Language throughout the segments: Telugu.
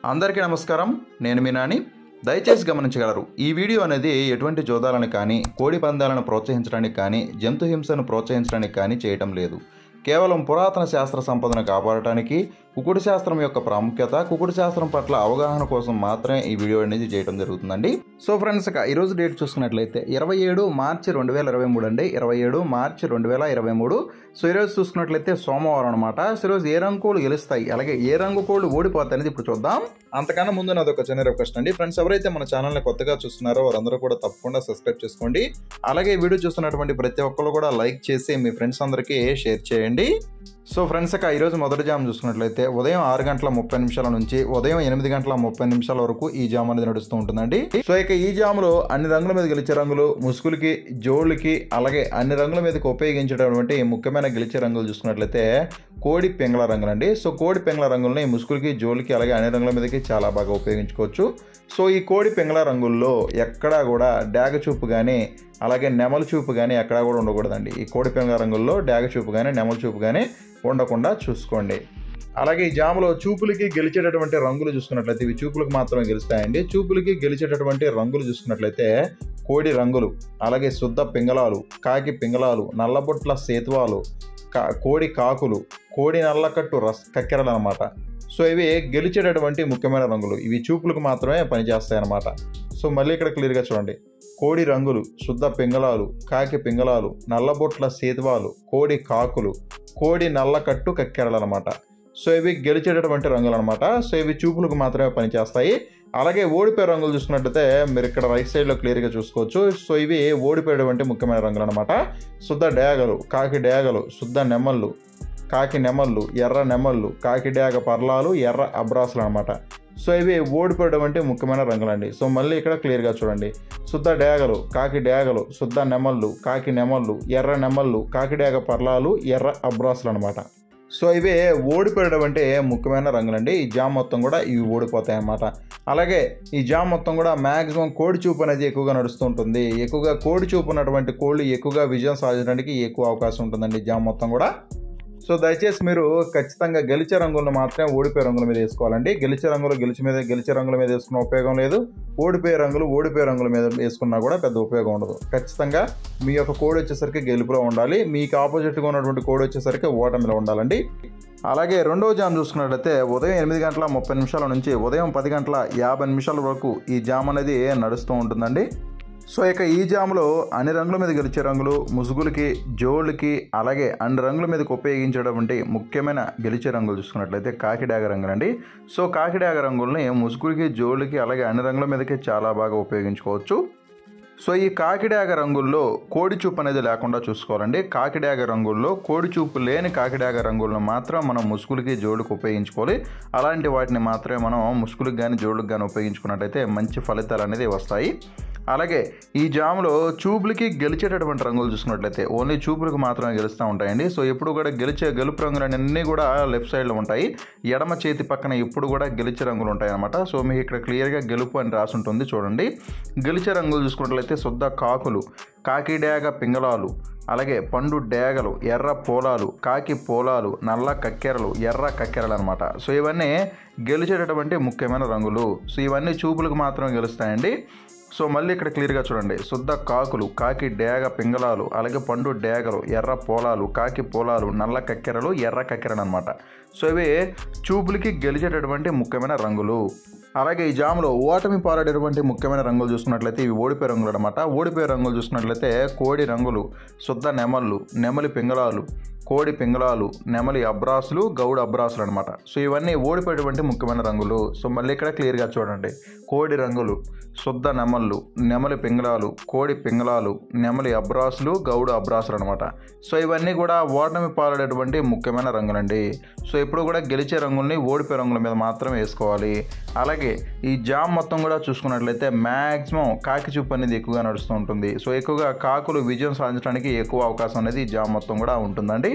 అందరికీ నమస్కారం నేను మీ నాని దయచేసి గమనించగలరు ఈ వీడియో అనేది ఎటువంటి జోదాలను కానీ కోడి పందాలను ప్రోత్సహించడానికి కానీ జంతు హింసను ప్రోత్సహించడానికి కానీ చేయటం లేదు కేవలం పురాతన శాస్త్ర సంపదను కాపాడటానికి కుకుడు శాస్త్రం యొక్క ప్రాముఖ్యత కుకుడు శాస్త్రం పట్ల అవగాహన కోసం మాత్రమే ఈ వీడియో అనేది చేయడం జరుగుతుందండి సో ఫ్రెండ్స్ ఇక ఈరోజు డేట్ చూసుకున్నట్లయితే ఇరవై ఏడు మార్చి రెండు వేల ఇరవై మూడు అండి ఇరవై ఏడు మార్చి రెండు వేల ఇరవై మూడు సో ఈరోజు చూసుకున్నట్లయితే సోమవారం అనమాట సో ఈరోజు ఏ రంగు కోళ్ళు గెలుస్తాయి అలాగే ఏ రంగు కోళ్ళు ఓడిపోతాయి అనేది ఇప్పుడు చూద్దాం అంతకన్నా ముందు నాది ఒక చిన్న రిక్వెస్ట్ అండి ఫ్రెండ్స్ ఎవరైతే మన ఛానల్ని కొత్తగా చూస్తున్నారో వారందరూ కూడా తప్పకుండా సబ్స్క్రైబ్ చేసుకోండి అలాగే ఈ వీడియో చూస్తున్నటువంటి ప్రతి ఒక్కరు కూడా లైక్ చేసి మీ ఫ్రెండ్స్ అందరికీ షేర్ చేయండి సో ఫ్రెండ్స్ ఇక ఈరోజు మొదటి జామ్ చూసుకున్నట్లయితే ఉదయం ఆరు గంటల ముప్పై నిమిషాల నుంచి ఉదయం ఎనిమిది గంటల ముప్పై నిమిషాల వరకు ఈ జామ్ అనేది నడుస్తూ ఉంటుందండి సో ఇక ఈ జాములో అన్ని రంగుల మీద గెలిచే రంగులు ముసుగులకి జోళ్ళకి అలాగే అన్ని రంగుల మీదకి ఉపయోగించేటటువంటి ముఖ్యమైన గెలిచే రంగులు చూసుకున్నట్లయితే కోడి పెంగళ రంగులండి సో కోడి పెంగళ రంగుల్ని ముసుగులకి జోళ్ళకి అలాగే అన్ని రంగుల మీదకి చాలా బాగా ఉపయోగించుకోవచ్చు సో ఈ కోడి పెంగళ రంగుల్లో ఎక్కడా కూడా డాగ చూపు కానీ అలాగే నెమల చూపు కానీ ఎక్కడా కూడా ఉండకూడదండి ఈ కోడి పెంగళ రంగుల్లో డాగ చూపు కానీ నెమల చూపు కానీ ఉండకుండా చూసుకోండి అలాగే ఈ జాములో చూపులకి గెలిచేటటువంటి రంగులు చూసుకున్నట్లయితే ఇవి చూపులకు మాత్రమే గెలుస్తాయండి చూపులకి గెలిచేటటువంటి రంగులు చూసుకున్నట్లయితే కోడి రంగులు అలాగే శుద్ధ పింగళాలు కాకి పింగళాలు నల్లబొట్ల సేతువాలు కా కోడి కాకులు కోడి నల్లకట్టు రస్ కక్కెరలు అనమాట సో ఇవి గెలిచేటటువంటి ముఖ్యమైన రంగులు ఇవి చూపులకు మాత్రమే పనిచేస్తాయి అన్నమాట సో మళ్ళీ ఇక్కడ క్లియర్గా చూడండి కోడి రంగులు శుద్ధ పింగళాలు కాకి పింగళాలు నల్లబొట్ల సేతువాలు కోడి కాకులు కోడి నల్లకట్టు కక్కెరలు అనమాట సో ఇవి గెలిచేటటువంటి రంగులు అనమాట సో ఇవి చూపులకు మాత్రమే పనిచేస్తాయి అలాగే ఓడిపోయే రంగులు చూసుకున్నట్టయితే మీరు ఇక్కడ రైట్ సైడ్లో క్లియర్గా చూసుకోవచ్చు సో ఇవి ఓడిపోయేటువంటి ముఖ్యమైన రంగులు అనమాట శుద్ధ డేగలు కాకి డేగలు శుద్ధ నెమళ్ళు కాకి నెమళ్ళు ఎర్ర నెమళ్ళు కాకి డేగ పర్లాలు ఎర్ర అబ్రాసులు అనమాట సో ఇవి ఓడిపోయేటువంటి ముఖ్యమైన రంగులండి సో మళ్ళీ ఇక్కడ క్లియర్గా చూడండి శుద్ధ డేగలు కాకి డేగలు శుద్ధ నెమళ్ళు కాకి నెమళ్ళు ఎర్ర నెమళ్ళు కాకి డేగ పర్లాలు ఎర్ర అబ్రాసులు అనమాట సో ఇవే ఓడిపోయేటువంటి ముఖ్యమైన రంగులండి ఈ జామ్ మొత్తం కూడా ఇవి ఓడిపోతాయి అన్నమాట అలాగే ఈ జామ్ మొత్తం కూడా మ్యాక్సిమం కోడి చూపు అనేది ఎక్కువగా నడుస్తూ ఉంటుంది ఎక్కువగా కోడి చూపు ఉన్నటువంటి కోళ్ళు ఎక్కువగా విజయం సాధించడానికి ఎక్కువ అవకాశం ఉంటుందండి ఈ జామ్ మొత్తం కూడా సో దయచేసి మీరు ఖచ్చితంగా గెలిచే రంగులను మాత్రమే ఓడిపోయే రంగుల మీద వేసుకోవాలండి గెలిచే రంగులు గెలిచి మీద గెలిచే రంగుల మీద వేసుకున్న ఉపయోగం లేదు ఓడిపోయే రంగులు ఓడిపోయే రంగుల మీద వేసుకున్నా కూడా పెద్ద ఉపయోగం ఉండదు ఖచ్చితంగా మీ యొక్క కోడ్ వచ్చేసరికి గెలుపులో ఉండాలి మీకు ఆపోజిట్గా ఉన్నటువంటి కోడ్ వచ్చేసరికి ఓటమిలో ఉండాలండి అలాగే రెండవ జామ్ చూసుకున్నట్లయితే ఉదయం ఎనిమిది గంటల ముప్పై నిమిషాల నుంచి ఉదయం పది గంటల యాభై నిమిషాల వరకు ఈ జామ్ అనేది నడుస్తూ ఉంటుందండి సో ఇక ఈ జాములో అన్ని రంగుల మీద గెలిచే రంగులు ముసుగులకి జోళ్ళకి అలాగే అన్ని రంగుల మీదకి ఉపయోగించేటువంటి ముఖ్యమైన గెలిచే రంగులు చూసుకున్నట్లయితే కాకిడాగ రంగులండి సో కాకిడాగ రంగుల్ని ముసుగులకి జోళ్ళకి అలాగే అన్ని రంగుల మీదకి చాలా బాగా ఉపయోగించుకోవచ్చు సో ఈ కాకిడాగ రంగుల్లో కోడి చూపు అనేది లేకుండా చూసుకోవాలండి కాకిడాగ రంగుల్లో కోడి చూపు లేని కాకిడాగ రంగులను మాత్రం మనం ముసుగులకి జోడుకు ఉపయోగించుకోవాలి అలాంటి వాటిని మాత్రమే మనం ముసుగులకు కానీ జోడుకు కానీ ఉపయోగించుకున్నట్టయితే మంచి ఫలితాలు అనేది వస్తాయి అలాగే ఈ జాములో చూపులకి గెలిచేటటువంటి రంగులు చూసుకున్నట్లయితే ఓన్లీ చూపులకు మాత్రమే గెలుస్తూ ఉంటాయండి సో ఎప్పుడు కూడా గెలిచే గెలుపు రంగులన్నీ కూడా లెఫ్ట్ సైడ్లో ఉంటాయి ఎడమ చేతి పక్కన ఎప్పుడు కూడా గెలిచే రంగులు ఉంటాయి అన్నమాట సో మీకు ఇక్కడ క్లియర్గా గెలుపు అని రాసి ఉంటుంది చూడండి గెలిచే రంగులు చూసుకున్నట్లయితే శుద్ధ కాకులు కాకి డేగ పింగళాలు అలాగే పండు డేగలు ఎర్ర పోలాలు కాకి పోలాలు నల్ల కక్కెరలు ఎర్ర కక్కెరలు అనమాట సో ఇవన్నీ గెలిచేటటువంటి ముఖ్యమైన రంగులు సో ఇవన్నీ చూపులకు మాత్రమే గెలుస్తాయండి సో మళ్ళీ ఇక్కడ క్లియర్గా చూడండి శుద్ధ కాకులు కాకి డేగ పింగళాలు అలాగే పండు డేగలు ఎర్ర పోలాలు కాకి పోలాలు నల్ల కక్కెరలు ఎర్ర కక్కెరలు అనమాట సో ఇవి చూపులకి గెలిచేటటువంటి ముఖ్యమైన రంగులు అలాగే ఈ జాములో ఓటమి పారేటటువంటి ముఖ్యమైన రంగులు చూసుకున్నట్లయితే ఇవి ఓడిపోయే రంగులు అనమాట ఓడిపోయే రంగులు చూసుకున్నట్లయితే కోడి రంగులు శుద్ధ నెమళ్ళు నెమలి పింగళాలు కోడి పింగళాలు నెమలి అబ్రాసులు గౌడ అబ్రాసులు అనమాట సో ఇవన్నీ ఓడిపోయేటువంటి ముఖ్యమైన రంగులు సో మళ్ళీ ఇక్కడ క్లియర్గా చూడండి కోడి రంగులు శుద్ధ నెమళ్ళు నెమలి పింగళాలు కోడి పింగళాలు నెమలి అబ్రాసులు గౌడ అబ్రాసులు అనమాట సో ఇవన్నీ కూడా ఓటమి పాలడేటువంటి ముఖ్యమైన రంగులండి సో ఎప్పుడు కూడా గెలిచే రంగుల్ని ఓడిపోయే రంగుల మీద మాత్రమే వేసుకోవాలి అలాగే ఈ జామ్ మొత్తం కూడా చూసుకున్నట్లయితే మ్యాక్సిమం కాకి చూపు అనేది ఎక్కువగా నడుస్తూ ఉంటుంది సో ఎక్కువగా కాకులు విజయం సాధించడానికి ఎక్కువ అవకాశం అనేది ఈ జామ్ మొత్తం కూడా ఉంటుందండి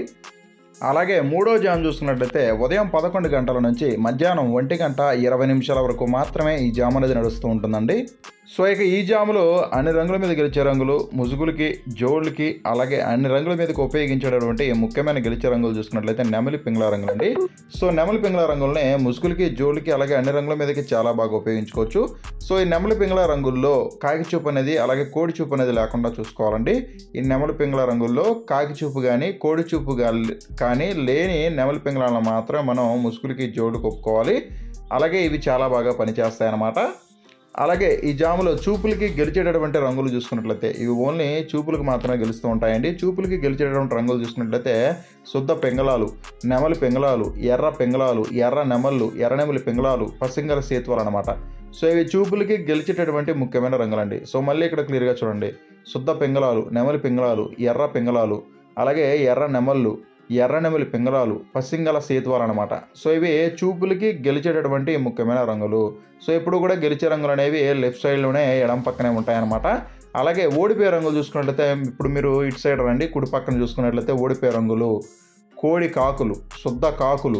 అలాగే మూడో జామ్ చూసుకున్నట్లయితే ఉదయం పదకొండు గంటల నుంచి మధ్యాహ్నం ఒంటి గంట ఇరవై నిమిషాల వరకు మాత్రమే ఈ జామ్ అనేది నడుస్తూ ఉంటుందండి సో ఇక ఈ జాములో అన్ని రంగుల మీద గెలిచే రంగులు ముసుగులకి జోళ్ళకి అలాగే అన్ని రంగుల మీదకి ఉపయోగించేటటువంటి ముఖ్యమైన గెలిచే రంగులు చూసుకున్నట్లయితే నెమలి పింగళ రంగులు అండి సో నెమలి పింగళ రంగుల్ని ముసుగులకి జోళ్ళకి అలాగే అన్ని రంగుల మీదకి చాలా బాగా ఉపయోగించుకోవచ్చు సో ఈ నెమలి పింగళ రంగుల్లో కాకి చూపు అనేది అలాగే కోడి చూపు అనేది లేకుండా చూసుకోవాలండి ఈ నెమలి పింగళ రంగుల్లో కాకి చూపు కానీ కోడి చూపు గా- కానీ లేని నెమలి పింగళాలను మాత్రం మనం ముసుగులకి జోడుకు ఒప్పుకోవాలి అలాగే ఇవి చాలా బాగా పనిచేస్తాయి అన్నమాట అలాగే ఈ జాములో చూపులకి గెలిచేటటువంటి రంగులు చూసుకున్నట్లయితే ఇవి ఓన్లీ చూపులకు మాత్రమే గెలుస్తూ ఉంటాయండి చూపులకి గెలిచేటటువంటి రంగులు చూసుకున్నట్లయితే శుద్ధ పెంగళాలు నెమలి పెంగళాలు ఎర్ర పెంగళాలు ఎర్ర నెమళ్ళు ఎర్ర నెమలి పెంగళాలు పసింగల సేతువాలు అనమాట సో ఇవి చూపులకి గెలిచేటటువంటి ముఖ్యమైన రంగులండి సో మళ్ళీ ఇక్కడ క్లియర్గా చూడండి శుద్ధ పెంగళాలు నెమలి పెంగళాలు ఎర్ర పెంగళాలు అలాగే ఎర్ర నెమళ్ళు ఎర్ర నెమలి పింగళాలు పసింగల సేతువాలు అనమాట సో ఇవి చూపులకి గెలిచేటటువంటి ముఖ్యమైన రంగులు సో ఇప్పుడు కూడా గెలిచే రంగులు అనేవి లెఫ్ట్ సైడ్లోనే ఎడం పక్కనే ఉంటాయన్నమాట అలాగే ఓడిపోయే రంగులు చూసుకున్నట్లయితే ఇప్పుడు మీరు ఇటు సైడ్ రండి కుడి పక్కన చూసుకున్నట్లయితే ఓడిపోయే రంగులు కోడి కాకులు శుద్ధ కాకులు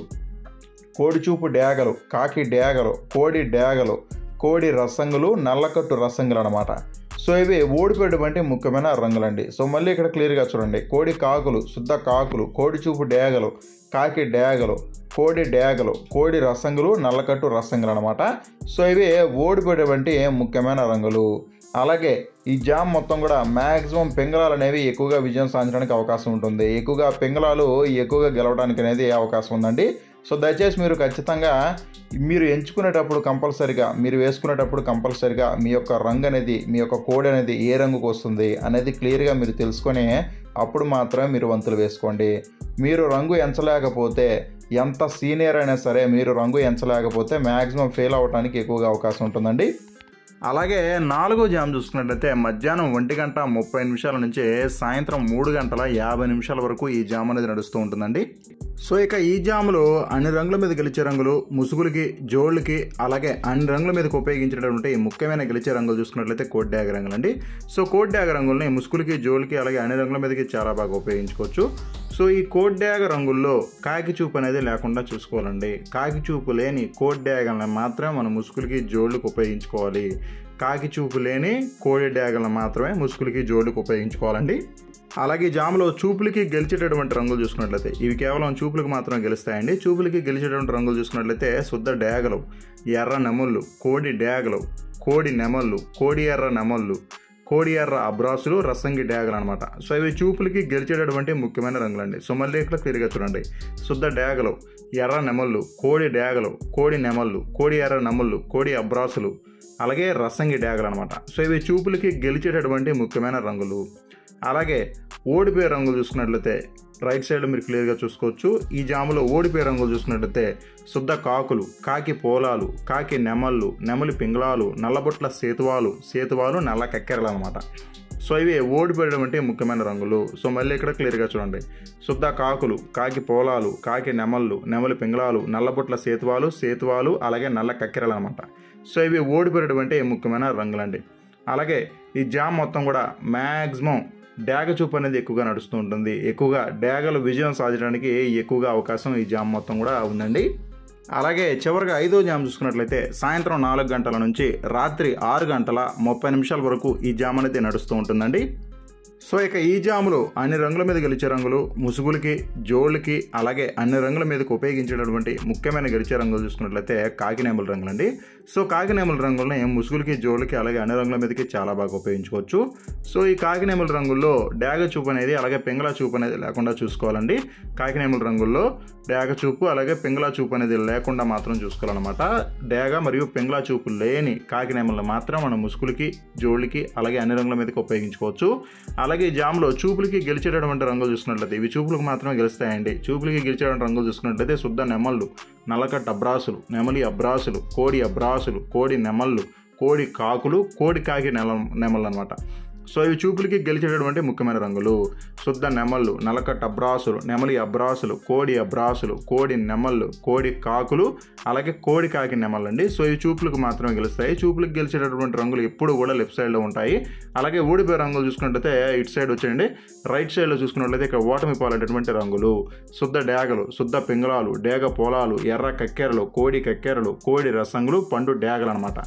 కోడి చూపు డేగలు కాకి డేగలు కోడి డేగలు కోడి రసంగులు నల్లకట్టు రసంగులు అనమాట సో ఇవి ఓడిపోయేటువంటి ముఖ్యమైన రంగులండి సో మళ్ళీ ఇక్కడ క్లియర్గా చూడండి కోడి కాకులు శుద్ధ కాకులు కోడి చూపు డేగలు కాకి డేగలు కోడి డేగలు కోడి రసంగులు నల్లకట్టు రసంగులు అనమాట సో ఇవి ఓడిపోయేటువంటి ముఖ్యమైన రంగులు అలాగే ఈ జామ్ మొత్తం కూడా మ్యాక్సిమం పెంగళాలు అనేవి ఎక్కువగా విజయం సాధించడానికి అవకాశం ఉంటుంది ఎక్కువగా పెంగళాలు ఎక్కువగా గెలవడానికి అనేది అవకాశం ఉందండి సో దయచేసి మీరు ఖచ్చితంగా మీరు ఎంచుకునేటప్పుడు కంపల్సరిగా మీరు వేసుకునేటప్పుడు కంపల్సరిగా మీ యొక్క రంగు అనేది మీ యొక్క కోడ్ అనేది ఏ రంగుకు వస్తుంది అనేది క్లియర్గా మీరు తెలుసుకొని అప్పుడు మాత్రమే మీరు వంతులు వేసుకోండి మీరు రంగు ఎంచలేకపోతే ఎంత సీనియర్ అయినా సరే మీరు రంగు ఎంచలేకపోతే మ్యాక్సిమం ఫెయిల్ అవ్వడానికి ఎక్కువగా అవకాశం ఉంటుందండి అలాగే నాలుగో జామ్ చూసుకున్నట్లయితే మధ్యాహ్నం ఒంటి గంట ముప్పై నిమిషాల నుంచి సాయంత్రం మూడు గంటల యాభై నిమిషాల వరకు ఈ జామ్ అనేది నడుస్తూ ఉంటుందండి సో ఇక ఈ జాములో అన్ని రంగుల మీద గెలిచే రంగులు ముసుగులకి జోళ్ళకి అలాగే అన్ని రంగుల మీదకి ఉపయోగించినటువంటి ముఖ్యమైన గెలిచే రంగులు చూసుకున్నట్లయితే కోడ్ డ్యాగ రంగులు అండి సో కోడ్ డ్యాగ రంగుల్ని ముసుగులకి జోళ్ళకి అలాగే అన్ని రంగుల మీదకి చాలా బాగా ఉపయోగించుకోవచ్చు సో ఈ కోడ్ డ్యాగ రంగుల్లో కాకి చూపు అనేది లేకుండా చూసుకోవాలండి కాకి చూపు లేని కోడ్ డ్యాగల్ని మాత్రమే మనం ముసుగులకి జోళ్ళకి ఉపయోగించుకోవాలి కాకి చూపు లేని కోడి డ్యాగల్ని మాత్రమే ముసుగులకి జోళ్ళకి ఉపయోగించుకోవాలండి అలాగే ఈ జాములో చూపులకి గెలిచేటటువంటి రంగులు చూసుకున్నట్లయితే ఇవి కేవలం చూపులకు మాత్రం గెలుస్తాయండి చూపులకి గెలిచేటటువంటి రంగులు చూసుకున్నట్లయితే శుద్ధ డేగలు ఎర్ర నెమళ్ళు కోడి డేగలు కోడి నెమళ్ళు కోడి ఎర్ర నెమళ్ళు కోడి ఎర్ర అబ్రాసులు రసంగి డేగలు అనమాట సో ఇవి చూపులకి గెలిచేటటువంటి ముఖ్యమైన రంగులండి సో మళ్ళీ ఇక్కడ క్లియర్గా చూడండి శుద్ధ డేగలు ఎర్ర నెమళ్ళు కోడి డేగలు కోడి నెమళ్ళు కోడి ఎర్ర నెమళ్ళు కోడి అబ్రాసులు అలాగే రసంగి డేగలు అనమాట సో ఇవి చూపులకి గెలిచేటటువంటి ముఖ్యమైన రంగులు అలాగే ఓడిపోయే రంగులు చూసుకున్నట్లయితే రైట్ సైడ్ మీరు క్లియర్గా చూసుకోవచ్చు ఈ జాములో ఓడిపోయే రంగులు చూసుకున్నట్లయితే శుద్ధ కాకులు కాకి పోలాలు కాకి నెమళ్ళు నెమలి పింగళాలు నల్లబొట్ల సేతువాలు సేతువాలు నల్ల కక్కెరలు అనమాట సో ఇవి ఓడిపోయేటువంటి ముఖ్యమైన రంగులు సో మళ్ళీ ఇక్కడ క్లియర్గా చూడండి శుద్ధ కాకులు కాకి పోలాలు కాకి నెమళ్ళు నెమలి పింగళాలు నల్లబొట్ల సేతువాలు సేతువాలు అలాగే నల్ల కక్కెరలు అనమాట సో ఇవి ఓడిపోయేటువంటి ముఖ్యమైన రంగులండి అలాగే ఈ జామ్ మొత్తం కూడా మ్యాక్సిమం డ్యాగ చూపు అనేది ఎక్కువగా నడుస్తూ ఉంటుంది ఎక్కువగా డ్యాగలు విజయం సాధించడానికి ఎక్కువగా అవకాశం ఈ జామ్ మొత్తం కూడా ఉందండి అలాగే చివరిగా ఐదో జామ్ చూసుకున్నట్లయితే సాయంత్రం నాలుగు గంటల నుంచి రాత్రి ఆరు గంటల ముప్పై నిమిషాల వరకు ఈ జామ్ అనేది నడుస్తూ ఉంటుందండి సో ఇక ఈ జాములు అన్ని రంగుల మీద గెలిచే రంగులు ముసుగులకి జోళ్ళకి అలాగే అన్ని రంగుల మీదకి ఉపయోగించేటటువంటి ముఖ్యమైన గెలిచే రంగులు చూసుకున్నట్లయితే కాకినేముల రంగులండి సో కాకినేముల రంగుల్ని ముసుగులకి జోళ్ళకి అలాగే అన్ని రంగుల మీదకి చాలా బాగా ఉపయోగించుకోవచ్చు సో ఈ కాకినేముల రంగుల్లో డాగ చూపు అనేది అలాగే పింగళ చూపు అనేది లేకుండా చూసుకోవాలండి కాకినేముల రంగుల్లో డాగ చూపు అలాగే పింగళ చూపు అనేది లేకుండా మాత్రం చూసుకోవాలన్నమాట డాగ మరియు పింగళ చూపు లేని కాకినేములను మాత్రం మనం ముసుగులకి జోళ్ళకి అలాగే అన్ని రంగుల మీదకి ఉపయోగించుకోవచ్చు అలాగే ఈ జామ్లో చూపులకి గెలిచేటటువంటి రంగులు చూసుకున్నట్లయితే ఇవి చూపులకు మాత్రమే గెలుస్తాయండి చూపులకి గెలిచేటువంటి రంగులు చూసుకున్నట్లయితే శుద్ధ నెమళ్ళు నల్లకట్ట అబ్రాసులు నెమలి అబ్రాసులు కోడి అబ్రాసులు కోడి నెమళ్ళు కోడి కాకులు కోడి కాకి నెల నెమళ్ళు అనమాట సో ఇవి చూపులకి గెలిచేటటువంటి ముఖ్యమైన రంగులు శుద్ధ నెమళ్ళు నలకట్ట అబ్రాసులు నెమలి అబ్రాసులు కోడి అబ్రాసులు కోడి నెమళ్ళు కోడి కాకులు అలాగే కోడి కాకి నెమళ్ళు అండి సో ఇవి చూపులకు మాత్రమే గెలుస్తాయి చూపులకు గెలిచేటటువంటి రంగులు ఎప్పుడు కూడా లెఫ్ట్ సైడ్లో ఉంటాయి అలాగే ఊడిపోయే రంగులు చూసుకున్నట్లయితే ఇటు సైడ్ వచ్చేయండి రైట్ సైడ్లో చూసుకున్నట్లయితే ఇక్కడ ఓటమి పాలైనటువంటి రంగులు శుద్ధ డేగలు శుద్ధ పింగళాలు డేగ పొలాలు ఎర్ర కక్కెరలు కోడి కక్కెరలు కోడి రసంగులు పండు డేగలు అనమాట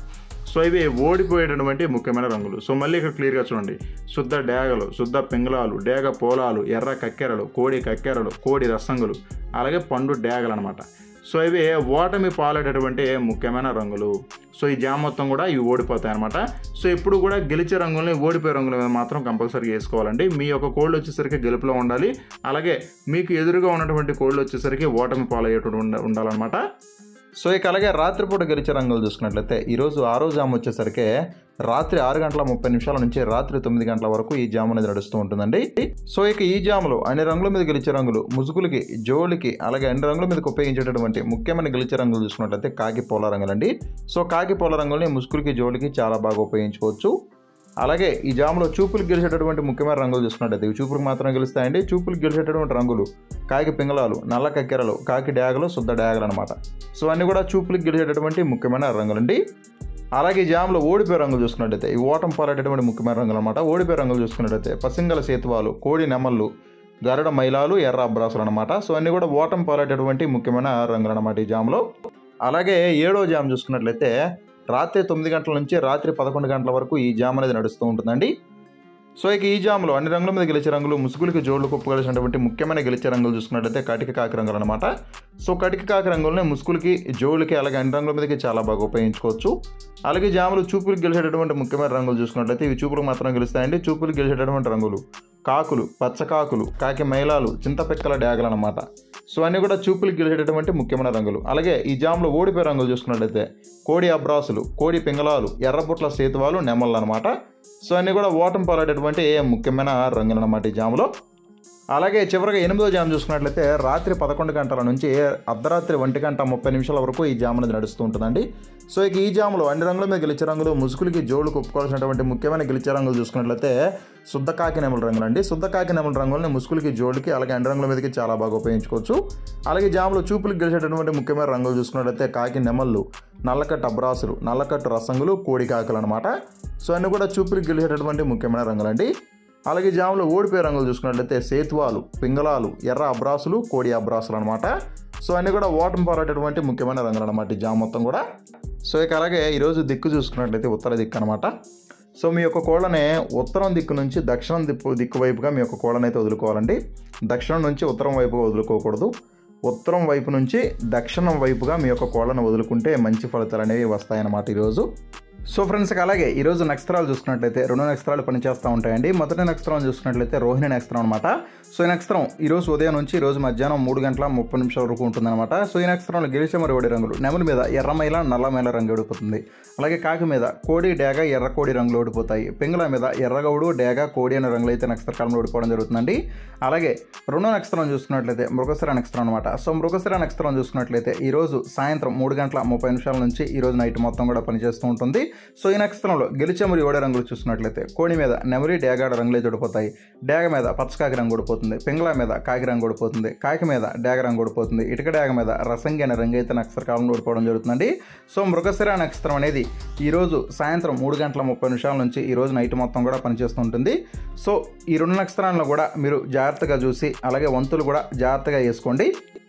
సో ఇవి ఓడిపోయేటటువంటి ముఖ్యమైన రంగులు సో మళ్ళీ ఇక్కడ క్లియర్గా చూడండి శుద్ధ డేగలు శుద్ధ పింగళాలు డేగ పోలాలు ఎర్ర కక్కెరలు కోడి కక్కెరలు కోడి రసంగులు అలాగే పండు డేగలు అనమాట సో ఇవి ఓటమి పాలేటటువంటి ముఖ్యమైన రంగులు సో ఈ జామ్ మొత్తం కూడా ఇవి ఓడిపోతాయి అనమాట సో ఇప్పుడు కూడా గెలిచే రంగుల్ని ఓడిపోయే రంగుల మీద మాత్రం కంపల్సరీ వేసుకోవాలండి మీ యొక్క కోళ్ళు వచ్చేసరికి గెలుపులో ఉండాలి అలాగే మీకు ఎదురుగా ఉన్నటువంటి కోళ్ళు వచ్చేసరికి ఓటమి పాలయ్యేటట్టు ఉండ ఉండాలన్నమాట సో ఇక అలాగే రాత్రిపూట గెలిచే రంగులు చూసుకున్నట్లయితే ఈరోజు ఆరో జామ్ వచ్చేసరికి రాత్రి ఆరు గంటల ముప్పై నిమిషాల నుంచి రాత్రి తొమ్మిది గంటల వరకు ఈ జామ్ అనేది నడుస్తూ ఉంటుందండి సో ఇక ఈ జాములో అన్ని రంగుల మీద గెలిచే రంగులు ముసుగులకి జోలికి అలాగే అన్ని రంగుల మీదకి ఉపయోగించేటటువంటి ముఖ్యమైన గెలిచే రంగులు చూసుకున్నట్లయితే కాకి పోల రంగులండి సో కాకి పోల రంగుల్ని ముసుగులకి జోలికి చాలా బాగా ఉపయోగించుకోవచ్చు అలాగే ఈ జాములో చూపులకు గెలిచేటటువంటి ముఖ్యమైన రంగులు చూసుకున్నట్టయితే ఇవి చూపులకు మాత్రం గెలుస్తాయండి చూపులకు గెలిచేటటువంటి రంగులు కాకి పింగళాలు నల్ల కక్కెరలు కాకి డ్యాగలు శుద్ధ డ్యాగలు అనమాట సో అన్నీ కూడా చూపులకు గెలిచేటటువంటి ముఖ్యమైన రంగులండి అలాగే ఈ జామ్లో ఓడిపోయే రంగులు చూసుకున్నట్టయితే ఈ ఓటం పాలేటటువంటి ముఖ్యమైన రంగులు అనమాట ఓడిపోయే రంగులు చూసుకున్నట్టయితే పసింగల సేతువాలు కోడి నెమళ్ళు గరుడ మైలాలు ఎర్ర అబ్రాసులు అనమాట సో అన్నీ కూడా ఓటం పాలేటటువంటి ముఖ్యమైన రంగులు అనమాట ఈ జామ్లో అలాగే ఏడో జామ్ చూసుకున్నట్లయితే రాత్రి తొమ్మిది గంటల నుంచి రాత్రి పదకొండు గంటల వరకు ఈ జామ్ అనేది నడుస్తూ ఉంటుందండి సో ఇక ఈ జామ్లో అన్ని రంగుల మీద గెలిచే రంగులు ముసుగులకి జోళ్లు కుప్పగలిసినటువంటి ముఖ్యమైన గెలిచే రంగులు చూసుకున్నట్లయితే కటిక కాకి రంగులు అనమాట సో కటిక కాకి రంగులని ముసుగులకి జోళ్ళకి అలాగే అన్ని రంగుల మీదకి చాలా బాగా ఉపయోగించుకోవచ్చు అలాగే జాములు చూపులకు గెలిచేటటువంటి ముఖ్యమైన రంగులు చూసుకున్నట్లయితే ఇవి చూపులకు మాత్రం గెలుస్తాయండి చూపులకు గెలిచేటటువంటి రంగులు కాకులు పచ్చకాకులు కాకి మైలాలు చింతపెక్కల డ్యాగలు అనమాట సో అన్నీ కూడా చూపులకు గెలిచేటటువంటి ముఖ్యమైన రంగులు అలాగే ఈ జామ్లో ఓడిపోయే రంగులు చూసుకున్నట్లయితే కోడి అబ్రాసులు కోడి పింగళాలు ఎర్రబుట్ల సేతువాలు నెమళ్ళు అనమాట సో అన్నీ కూడా ఓటం పాలేటటువంటి ముఖ్యమైన రంగులు అనమాట ఈ జాములో అలాగే చివరిగా ఎనిమిదో జామ్ చూసుకున్నట్లయితే రాత్రి పదకొండు గంటల నుంచి అర్ధరాత్రి ఒంటి గంట ముప్పై నిమిషాల వరకు ఈ జామ్ అనేది నడుస్తూ ఉంటుందండి సో ఇక ఈ జాములో అన్ని రంగుల మీద గెలిచే రంగులు ముసుగులకి జోళ్ళు కుప్పుకోవాల్సినటువంటి ముఖ్యమైన గెలిచే రంగులు చూసుకున్నట్లయితే శుద్ధ కాకి నెమల రంగులు అండి శుద్ధ కాకి నెమల రంగుల్ని ముసుగులకి జోళ్ళకి అలాగే అన్ని రంగుల మీదకి చాలా బాగా ఉపయోగించుకోవచ్చు అలాగే జాములో చూపులకు గెలిచేటటువంటి ముఖ్యమైన రంగులు చూసుకున్నట్లయితే కాకి నెమళ్ళు నల్లకట్టు అబ్రాసులు నల్లకట్టు రసంగులు కోడి కాకులు అనమాట సో అన్ని కూడా చూపులకు గెలిచేటటువంటి ముఖ్యమైన రంగులండి అలాగే జాములో ఓడిపోయే రంగులు చూసుకున్నట్లయితే సేతువాలు పింగళాలు ఎర్ర అబ్రాసులు కోడి అబ్రాసులు అనమాట సో అన్నీ కూడా ఓటం పారేటటువంటి ముఖ్యమైన రంగులు అనమాట ఈ జామ్ మొత్తం కూడా సో ఇక అలాగే ఈరోజు దిక్కు చూసుకున్నట్లయితే ఉత్తర దిక్కు అనమాట సో మీ యొక్క కోళ్ళని ఉత్తరం దిక్కు నుంచి దక్షిణం దిక్కు దిక్కు వైపుగా మీ యొక్క కోళ్ళని అయితే వదులుకోవాలండి దక్షిణం నుంచి ఉత్తరం వైపుగా వదులుకోకూడదు ఉత్తరం వైపు నుంచి దక్షిణం వైపుగా మీ యొక్క కోళ్ళను వదులుకుంటే మంచి ఫలితాలు అనేవి వస్తాయన్నమాట ఈరోజు సో ఫ్రెండ్స్ ఇక అలాగే ఈరోజు నక్షత్రాలు చూసుకున్నట్లయితే రెండు నక్షత్రాలు పనిచేస్తూ ఉంటాయండి మొదటి నక్షత్రం చూసుకున్నట్లయితే రోహిణి నక్షత్రం అనమాట సో ఈ నక్షత్రం ఈరోజు ఉదయం నుంచి ఈ రోజు మధ్యాహ్నం మూడు గంటల ముప్పై నిమిషాల వరకు ఉంటుందన్నమాట సో ఈ నక్షత్రంలో గెలిచే మరి ఓడి రంగులు నెమలి మీద ఎర్రమైల నల్లమైల రంగు ఓడిపోతుంది అలాగే కాకి మీద కోడి డేగ ఎర్ర కోడి రంగులు ఓడిపోతాయి పింగళ మీద ఎర్రగౌడు డేగ కోడి అనే రంగులు అయితే నక్షత్రకాలంలో ఓడిపోవడం జరుగుతుందండి అలాగే రెండో నక్షత్రం చూసుకున్నట్లయితే మృగశిర నక్షత్రం అనమాట సో మృగశిర నక్షత్రం చూసుకున్నట్లయితే ఈ రోజు సాయంత్రం మూడు గంటల ముప్పై నిమిషాల నుంచి ఈ రోజు నైట్ మొత్తం కూడా పనిచేస్తూ ఉంటుంది సో ఈ నక్షత్రంలో గెలిచే మరి ఓడే రంగులు చూసుకున్నట్లయితే కోడి మీద నెమరి డేగాడ రంగులు అయితే ఓడిపోతాయి డేగ మీద పచ్చకాకి రంగు ఓడిపోతుంది పింగళ మీద కాకి రంగు ఓడిపోతుంది కాకి మీద డేగ రంగు ఓడిపోతుంది ఇటుక డేగ మీద రసంగి అనే రంగు అయితే నక్షత్రకాలంలో ఓడిపోవడం జరుగుతుందండి సో మృగశిర నక్షత్రం అనేది ఈ రోజు సాయంత్రం మూడు గంటల ముప్పై నిమిషాల నుంచి ఈ రోజు నైట్ మొత్తం కూడా పనిచేస్తూ ఉంటుంది సో ఈ రెండు నక్షత్రాలను కూడా మీరు జాగ్రత్తగా చూసి అలాగే వంతులు కూడా జాగ్రత్తగా వేసుకోండి